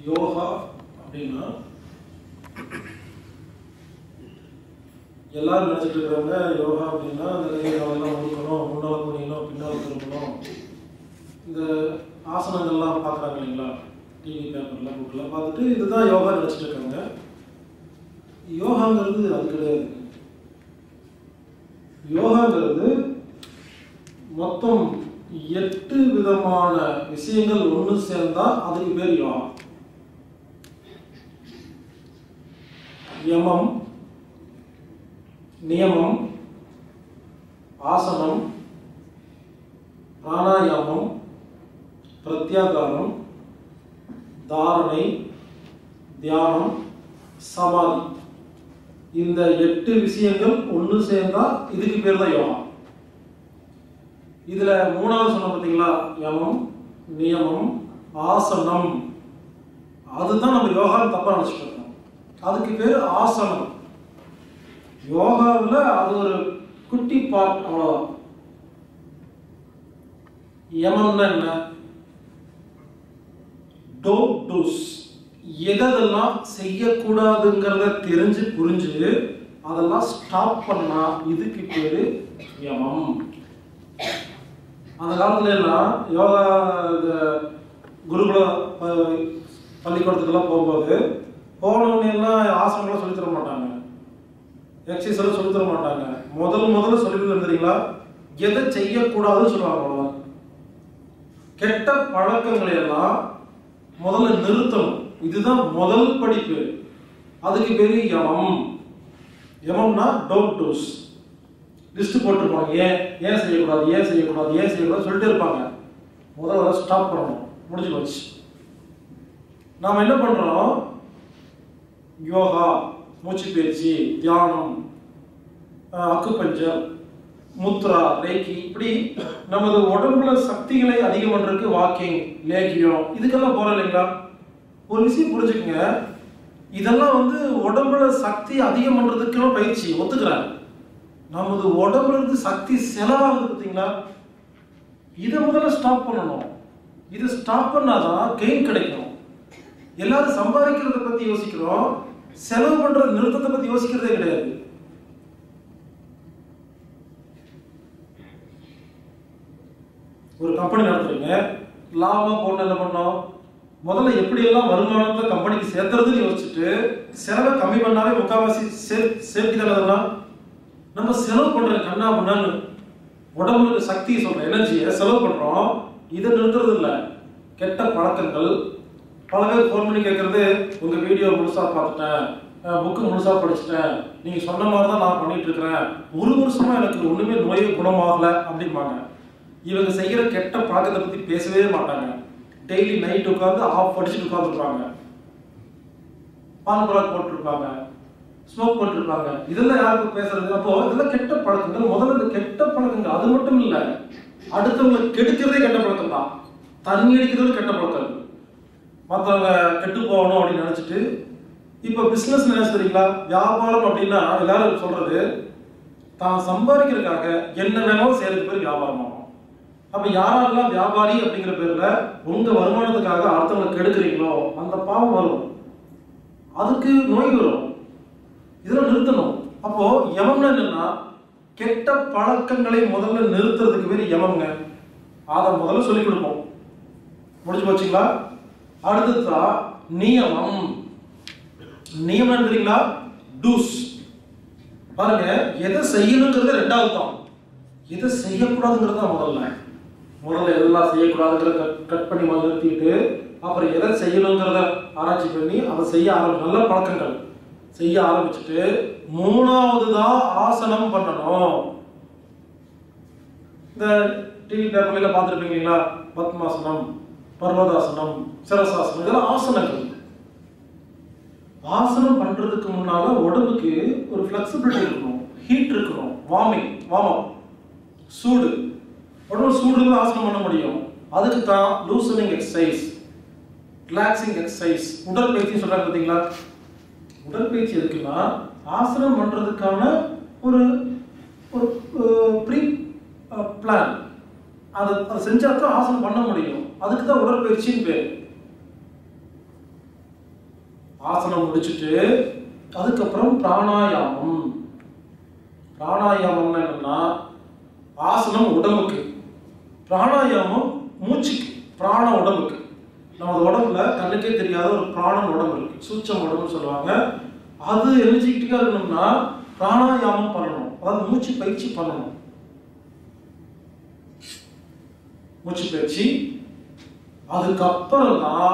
யோகா அப்படின்னா எல்லாரும் நினைச்சிட்டு இருக்கிறவங்க யோகா அப்படின்னா இந்த கையை காலெல்லாம் ஒதுக்கணும் முன்னால் குனியணும் பின்னால் திரும்பணும் இந்த ஆசனங்கள்லாம் பார்க்குறாங்க இல்லைங்களா டிவி பேப்பரில் புக்கில் பார்த்துட்டு இதுதான் யோகா நினச்சிட்டு இருக்காங்க யோகாங்கிறது அது கிடையாது யோகாங்கிறது மொத்தம் எட்டு விதமான விஷயங்கள் ஒன்று சேர்ந்தா அதுக்கு பேர் யோகா யமம் நியமம் ஆசனம் பிராணாயாமம் பிரத்யாகாரம் தாரணை தியானம் சமாதி இந்த எட்டு விஷயங்கள் ஒன்று சேர்ந்தா இதுக்கு பேர் தான் யோகா இதுல மூணாவது சொன்ன பார்த்தீங்களா யமம் நியமம் ஆசனம் அதுதான் நம்ம யோகான்னு தப்பா நினைச்சிட்டு இருக்கோம் அதுக்கு பேர் ஆசனம் யோகாவில் அது ஒரு குட்டி பார்ட் அவ்வளோதான் யமம்னா என்ன டோ டூஸ் எதெல்லாம் செய்யக்கூடாதுங்கிறத தெரிஞ்சு புரிஞ்சு அதெல்லாம் ஸ்டாப் பண்ணா இதுக்கு பேரு யமம் அந்த காலத்துல எல்லாம் யோகா இந்த குருகுல ப- பள்ளிக்கூடத்துக்கெல்லாம் போகும்போது போனவங்க எல்லாம் ஆசனங்களாம் சொல்லித் தர மாட்டாங்க எக்ஸசைஸ் எல்லாம் சொல்லித் தர மாட்டாங்க முதல் முதல்ல சொல்லி தெரியுங்களா எதை செய்யக்கூடாதுன்னு சொல்லுவாங்க அவ்வளவுதான் கெட்ட பழக்கங்களை எல்லாம் முதல்ல நிறுத்தணும் இதுதான் முதல் படிப்பு அதுக்கு பேரு யமம் யமம்னா டோன்ட் டூஸ் லிஸ்ட் போட்டிருப்பாங்க ஏன் ஏன் செய்யக்கூடாது ஏன் செய்யக்கூடாது ஏன் செய்யக்கூடாது சொல்லிட்டு இருப்பாங்க முதல்ல ஸ்டாப் பண்ணணும் முடிஞ்சு போச்சு நாம என்ன பண்றோம் யோகா மூச்சு பயிற்சி தியானம் அஹ், அக்குபஞ்சர் முத்ரா ரேக்கி இப்படி நமது உடம்புல சக்திகளை அதிகம் பண்றதுக்கு வாக்கிங் லேகியம் இதுக்கெல்லாம் போறோம் இல்லைங்களா ஒரு விஷயம் புரிஞ்சுக்கங்க இதெல்லாம் வந்து உடம்புல சக்தி அதிகம் பண்றதுக்கெல்லாம் பயிற்சி ஒத்துக்கிறாங்க நமது உடம்புல இருந்து சக்தி செலவாகுது பார்த்தீங்களா இதை முதல்ல ஸ்டாப் பண்ணணும் இதை ஸ்டாப் பண்ணாதான் கெயின் கிடைக்கும் எல்லாரும் சம்பாதிக்கிறத பத்தி யோசிக்கிறோம் செலவு பண்ற நிறுத்தத்தை பத்தி யோசிக்கிறதே கிடையாது ஒரு கம்பெனி நடத்துறீங்க லாபமா போட்டு என்ன பண்ணோம் முதல்ல எப்படி எல்லாம் வருமானத்தை கம்பெனிக்கு சேர்த்துறதுன்னு யோசிச்சுட்டு செலவை கம்மி பண்ணாலே முக்காவாசி சேஃப்டி தானே அதெல்லாம் நம்ம செலவு பண்ற கண்ணா பண்ணான்னு உடம்புக்கு சக்தி சொல்ற எனர்ஜியை செலவு பண்றோம் இதை நிறுத்துறது இல்ல கெட்ட பழக்கங்கள் பல பேர் ஃபோன் பண்ணி கேட்கறது உங்க வீடியோ முழுசா பார்த்துட்டேன் புக்கு முழுசா படிச்சுட்டேன் நீங்க சொன்ன மாதிரி தான் நான் பண்ணிட்டு இருக்கிறேன் ஒரு வருஷமா எனக்கு ஒண்ணுமே நோயே குணமாகல அப்படிம்பாங்க இவங்க செய்யற கெட்ட பழக்கத்தை பத்தி பேசவே மாட்டாங்க டெய்லி நைட் உட்காந்து ஆஃப் படிச்சுட்டு உட்காந்துருப்பாங்க பான் பராக் போட்டிருப்பாங்க ஸ்மோக் பண்ணிருப்பாங்க இதெல்லாம் யாருக்கு பேசுறது அப்போ இதெல்லாம் கெட்ட பழக்கங்கள் முதல்ல இந்த கெட்ட பழக்கங்கள் அது மட்டும் இல்ல அடுத்தவங்களை கெடுக்கிறதே கெட்ட பழக்கம் தான் தண்ணி அடிக்கிறது கெட்ட பழக்கம் மற்றவங்க கெட்டு போகணும் அப்படின்னு நினைச்சிட்டு இப்போ பிசினஸ் நினைச்சு தெரியுங்களா வியாபாரம் அப்படின்னா எல்லாரும் சொல்றது தான் சம்பாதிக்கிறதுக்காக என்ன வேணாலும் செய்யறதுக்கு பேர் வியாபாரம் ஆகும் அப்ப யாரெல்லாம் வியாபாரி அப்படிங்கிற பேர்ல உங்க வருமானத்துக்காக அடுத்தவங்களை கெடுக்குறீங்களோ அந்த பாவம் வரும் அதுக்கு நோய் வரும் இதெல்லாம் நிறுத்தணும் அப்போ யமம்னா என்னன்னா கெட்ட பழக்கங்களை முதல்ல நிறுத்துறதுக்கு பேர் யமம்ங்க அதை முதல்ல சொல்லி கொடுப்போம் முடிஞ்சு போச்சுங்களா அடுத்ததா நியமம் நியமம் என்ன தெரியுங்களா டூஸ் பாருங்க எதை செய்யணுங்கிறது ரெண்டாவது தான் எதை செய்யக்கூடாதுங்கிறது தான் முதல்ல முதல்ல எதெல்லாம் செய்யக்கூடாதுங்கிறத கட் கட் பண்ணி முதல்ல நிறுத்திட்டு அப்புறம் எதை செய்யணுங்கிறத ஆராய்ச்சி பண்ணி அதை செய்ய ஆரம்பி நல்ல பழக்கங்கள் செய்ய ஆரம்பிச்சுட்டு மூணாவது தான் ஆசனம் பண்ணணும் இந்த டிவி பேப்பர்ல பார்த்துருப்பீங்க இல்லைங்களா பத்மாசனம் பர்வதாசனம் சிரசாசனம் இதெல்லாம் ஆசனங்கள் ஆசனம் பண்றதுக்கு முன்னால உடம்புக்கு ஒரு ஃபிளெக்சிபிலிட்டி இருக்கணும் ஹீட் இருக்கணும் வார்மிங் வார்ம் சூடு உடம்பு சூடுல ஆசனம் பண்ண முடியும் அதுக்கு தான் லூசனிங் எக்ஸசைஸ் ரிலாக்ஸிங் எக்ஸசைஸ் உடற்பயிற்சி சொல்றாங்க பார்த்தீங்களா உடற்பயிற்சி எதுக்குன்னா ஆசனம் பண்றதுக்கான ஒரு ஒரு ப்ரீ பிளான் அதை அதை செஞ்சா தான் ஆசனம் பண்ண முடியும் அதுக்கு தான் உடற்பயிற்சின்னு பேர் ஆசனம் முடிச்சுட்டு அதுக்கப்புறம் பிராணாயாமம் பிராணாயாமம்னா என்னன்னா ஆசனம் உடம்புக்கு பிராணாயாமம் மூச்சுக்கு பிராண உடம்புக்கு நமது உடம்புல கண்ணுக்கே தெரியாத ஒரு பிராணம் உடம்பு இருக்கு சூச்சம் உடம்புன்னு சொல்லுவாங்க அது எழுச்சிக்கிட்டே இருக்கணும்னா பிராணாயாமம் பண்ணணும் அதாவது மூச்சு பயிற்சி பண்ணணும் மூச்சு பயிற்சி அதுக்கப்புறம் தான்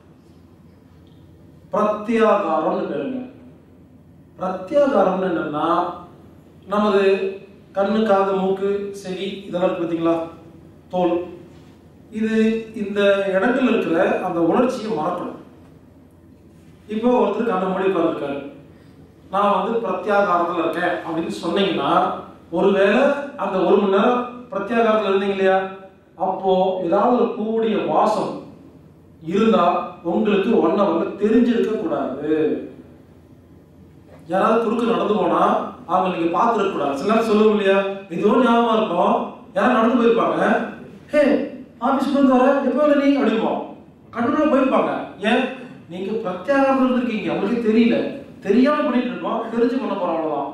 பிரத்யாகாரம்னு பேருங்க பிரத்யாகாரம்னு என்னன்னா நமது கண்ணு காது மூக்கு செவி இதெல்லாம் இருக்கு பார்த்தீங்களா தோல் இது இந்த இடத்துல இருக்கிற அந்த உணர்ச்சியை மறக்கணும் இப்போ ஒருத்தர் கண்ண மூடி உட்கார்ந்துருக்காரு நான் வந்து பிரத்யாகாரத்தில் இருக்கேன் அப்படின்னு சொன்னீங்கன்னா ஒருவேளை அந்த ஒரு மணி நேரம் பிரத்யாகாரத்தில் இருந்தீங்க இல்லையா அப்போ ஏதாவது ஒரு பூவுடைய வாசம் இருந்தா உங்களுக்கு ஒன் ஹவர்ல தெரிஞ்சிருக்க கூடாது யாராவது குறுக்கு நடந்து போனா அவங்க நீங்க பார்த்துருக்க கூடாது சில நேரம் சொல்லுவோம் இல்லையா ஏதோ ஞாபகம் இருக்கும் யாரும் நடந்து போயிருப்பாங்க ஹே ஆபீஸ்க்கு வந்து வர எப்போ வந்த நீ அப்படிம்போம் கண்ணுக்குள்ள போயிருப்பாங்க ஏன் நீங்க பிரத்யாகாரத்தில் இருந்திருக்கீங்க உங்களுக்கு தெரியல தெரியாம பண்ணிட்டு இருக்கோம் தெரிஞ்சு பண்ண போறோம் அவ்வளவுதான்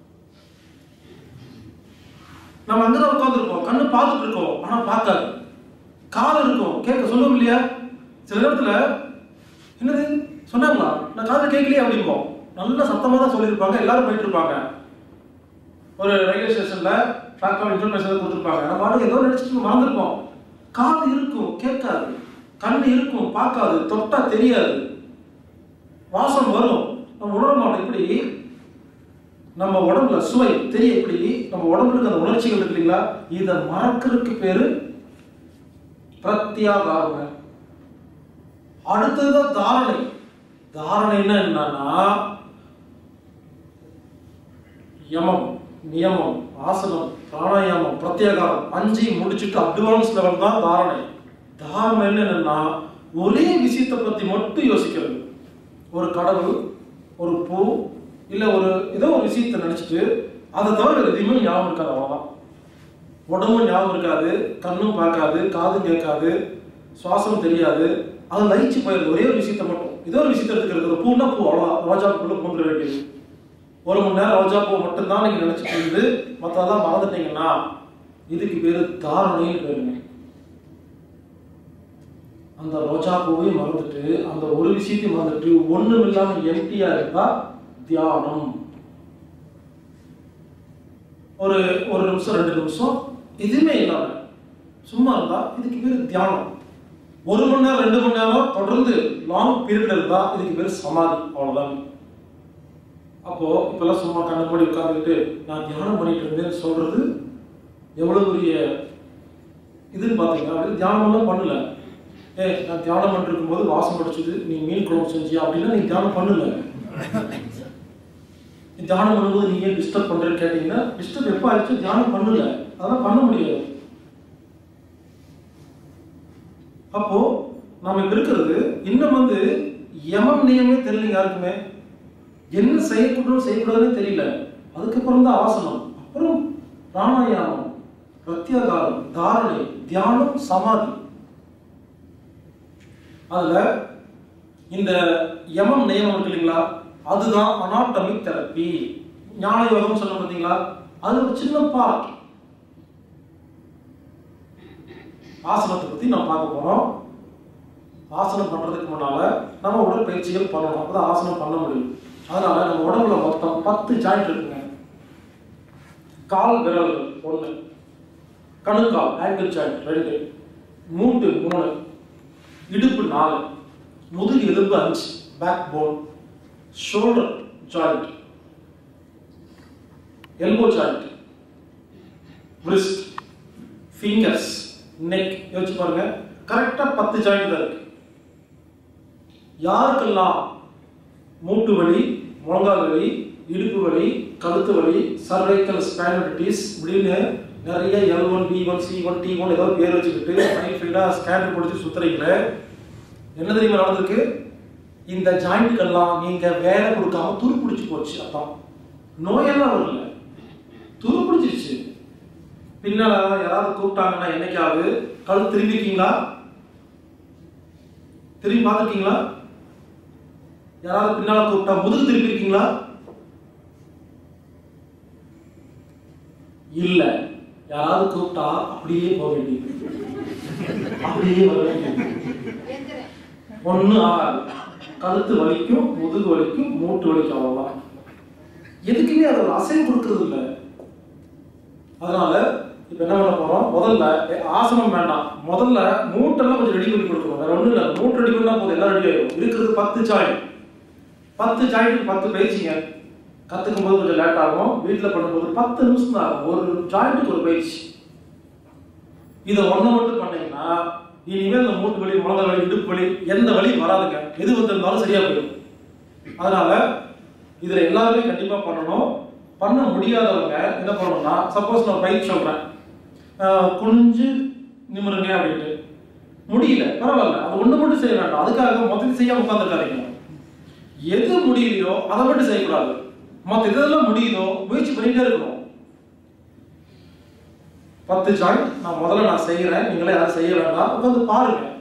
நம்ம அங்கதான் உட்காந்துருக்கோம் கண்ணு பார்த்துட்டு இருக்கோம் ஆனா பார்க்காது காது இருக்கும் கேட்க சொல்லுவோம் இல்லையா சில நேரத்துல என்னது சொன்னாங்களா நான் காது கேட்கலையே அப்படிம்போம் நல்ல சத்தமா தான் சொல்லியிருப்பாங்க எல்லாரும் போயிட்டு இருப்பாங்க ஒரு ரயில்வே ஸ்டேஷன்ல பிளாட்ஃபார்ம் இன்ஃபர்மேஷன் கொடுத்துருப்பாங்க நம்ம பாட்டுக்கு ஏதோ நினைச்சிட்டு மறந்துருப்போம் காது இருக்கும் கேட்காது கண் இருக்கும் பார்க்காது தொட்டா தெரியாது வாசம் வரும் நம்ம உணர மாட்டோம் இப்படி நம்ம உடம்புல சுவை தெரிய எப்படி நம்ம உடம்புல இருக்க அந்த உணர்ச்சிகள் இருக்கு இல்லைங்களா இதை மறக்கிறதுக்கு பேரு பிரத்யாகாரங்க அடுத்ததுதான் தாரணை தாரணைன்னா என்னன்னா யமம் நியமம் ஆசனம் பிராணாயாமம் பிரத்யேகாரம் அஞ்சையும் முடிச்சுட்டு அட்வான்ஸ் லெவல் தான் தாரணை தாரணை என்னன்னா ஒரே விஷயத்தை பத்தி மட்டும் யோசிக்கிறது ஒரு கடவுள் ஒரு பூ இல்ல ஒரு ஏதோ ஒரு விஷயத்தை நினைச்சிட்டு அதை தவிர வேற எதையுமே ஞாபகம் இருக்காது அவ்வளவுதான் உடம்பும் ஞாபகம் இருக்காது கண்ணும் பார்க்காது காதும் கேட்காது சுவாசம் தெரியாது அது லயிச்சு போயிருது ஒரே ஒரு விஷயத்தை மட்டும் ஏதோ ஒரு விஷயத்தை எடுத்துக்கிறது ஒரு பூன்னா பூ அவ்வளோதான் ரோஜா பூக்குள்ள பூந்துட வேண்டியது ஒரு மணி நேரம் ரோஜா பூ மட்டும்தான் நீங்க நினைச்சிட்டு இருந்து மற்றதெல்லாம் மறந்துட்டீங்கன்னா இதுக்கு பேரு தாரணைன்னு பேருங்க அந்த ரோஜா பூவையும் மறந்துட்டு அந்த ஒரு விஷயத்தையும் மறந்துட்டு ஒண்ணும் இல்லாம எம்டியா இருந்தா தியானம் ஒரு ஒரு நிமிஷம் ரெண்டு நிமிஷம் எதுவுமே இல்லாம சும்மா இருந்தா இதுக்கு பேரு தியானம் ஒரு மணி நேரம் ரெண்டு மணி நேரம் தொடர்ந்து லாங் பீரியட் இருந்தா இதுக்கு பேரு சமாதி அவ்வளவுதான் அப்போ இப்பெல்லாம் சும்மா கண்ணு மூடி உட்கார்ந்துட்டு நான் தியானம் பண்ணிட்டு இருந்தேன்னு சொல்றது எவ்வளவு பெரிய இதுன்னு பாத்தீங்கன்னா அது தியானம்லாம் பண்ணல ஏ நான் தியானம் பண்ணிட்டு இருக்கும்போது வாசம் படிச்சது நீ மீன் குழம்பு செஞ்சியா அப்படின்னா நீ தியானம் பண்ணல நீ தியானம் பண்ணும்போது நீ ஏன் டிஸ்டர்ப் பண்றேன்னு கேட்டீங்கன்னா டிஸ்டர்ப் எப்போ ஆயிடுச்சு தியானம் பண்ணல அதெல்லாம் பண்ண முடியாது அப்போ நாம இப்ப இருக்கிறது இன்னும் வந்து யமம் நியமே தெரியல யாருக்குமே என்ன செய்யக்கூடாது செய்யக்கூடாதுன்னு தெரியல அதுக்கப்புறம் தான் ஆசனம் அப்புறம் பிராணாயாமம் பிரத்யாகாரம் தாரணை தியானம் சமாதி அதுல இந்த யமம் நியமம் இருக்கு இல்லைங்களா அதுதான் அனாட்டமிக் தெரப்பி ஞான யோகம் சொன்ன பார்த்தீங்களா அது ஒரு சின்ன பார்ட் ஆசனத்தை பத்தி நம்ம பார்க்க போறோம் ஆசனம் பண்றதுக்கு முன்னால நம்ம உடற்பயிற்சிகள் பண்ணணும் அப்பதான் ஆசனம் பண்ண முடியும் அதனால நம்ம உடம்புல மொத்தம் பத்து ஜாயிண்ட் இருக்குங்க கால் விரல்கள் ஒண்ணு கணுக்கால் ஆங்கிள் ஜாயிண்ட் ரெண்டு மூட்டு மூணு இடுப்பு நாலு முதுகு எலும்பு அஞ்சு back bone shoulder joint elbow joint wrist fingers neck யோசிச்சு பாருங்க கரெக்டா பத்து ஜாயிண்ட் தான் இருக்கு யாருக்கெல்லாம் மூட்டு வலி முழங்கால் வலி இடுப்பு வலி கழுத்து வலி சர்வைக்கல் ஸ்பேனடிட்டிஸ் இப்படின்னு நிறைய L one B one C one D one ஏதாவது பேர் வச்சுக்கிட்டு டைஃபைடாக ஸ்கேன் பிடிச்சி சுத்துறீங்களே என்ன தெரியுமா நடந்திருக்கு இந்த ஜாயிண்ட்டுக்கெல்லாம் நீங்க வேலை கொடுக்காம துரு பிடிச்சி போச்சு அதான் நோயெல்லாம் வரல துரு பிடிச்சிருச்சு பின்னால யாராவது கூப்பிட்டாங்கன்னா என்னைக்காவது கழுத்து திரும்பிருக்கீங்களா திரும்பி பார்த்துருக்கீங்களா யாராவது பின்னால கூப்பிட்டா முதுகு திருப்பி இருக்கீங்களா இல்ல யாராவது கூப்பிட்டா அப்படியே போக வேண்டியது அப்படியே வர வேண்டியது ஒண்ணும் ஆகாது கழுத்து வலிக்கும் முதுகு வலிக்கும் மூட்டு வலிக்கும் அவ்வளவுதான் எதுக்குமே அது ஒரு அசைவு கொடுக்கறது இல்லை அதனால இப்ப என்ன பண்ண போறோம் முதல்ல ஏ, ஆசனம் வேண்டாம் முதல்ல மூட்டெல்லாம் கொஞ்சம் ரெடி பண்ணி கொடுக்கணும் வேற ஒண்ணும் இல்லை மூட்டை ரெடி பண்ணா போதும் எல்லாம் ரெடி ஆயிடும் இருக்கிறது பத்து ஜாயிண்ட் பத்து ஜாயிண்ட் பத்து பயிற்சிங்க கத்துக்கும் போது கொஞ்சம் லேட் ஆகும் வீட்டில் பண்ணும்போது பத்து நிமிஷம் தான் ஆகும் ஒரு ஜாயிண்ட்டுக்கு ஒரு பயிற்சி இதை ஒண்ணு மட்டும் பண்ணீங்கன்னா இனிமேல் இந்த மூட்டு வலி முழங்க வலி இடுப்பு வலி எந்த வலியும் வராதுங்க எது வந்திருந்தாலும் சரியா போயிடும் அதனால இதுல எல்லாருமே கண்டிப்பா பண்ணணும் பண்ண முடியாதவங்க என்ன பண்ணணும்னா சப்போஸ் நான் பயிற்சி சொல்றேன் ஆஹ் குனிஞ்சு நிமிருங்க அப்படின்ட்டு முடியல பரவாயில்ல அது ஒண்ணு மட்டும் செய்ய வேண்டாம் அதுக்காக மொத்தத்தை செய்ய உட்காந்துருக்காதீங்க எது முடியலையோ அதை மட்டும் செய்யக்கூடாது மற்ற எதெல்லாம் முடியுதோ முயற்சி பண்ணிட்டே இருக்கணும் பத்து ஜாயிண்ட் நான் முதல்ல நான் செய்யறேன் நீங்களே யாரும் செய்ய வேண்டாம் உட்காந்து பாருங்க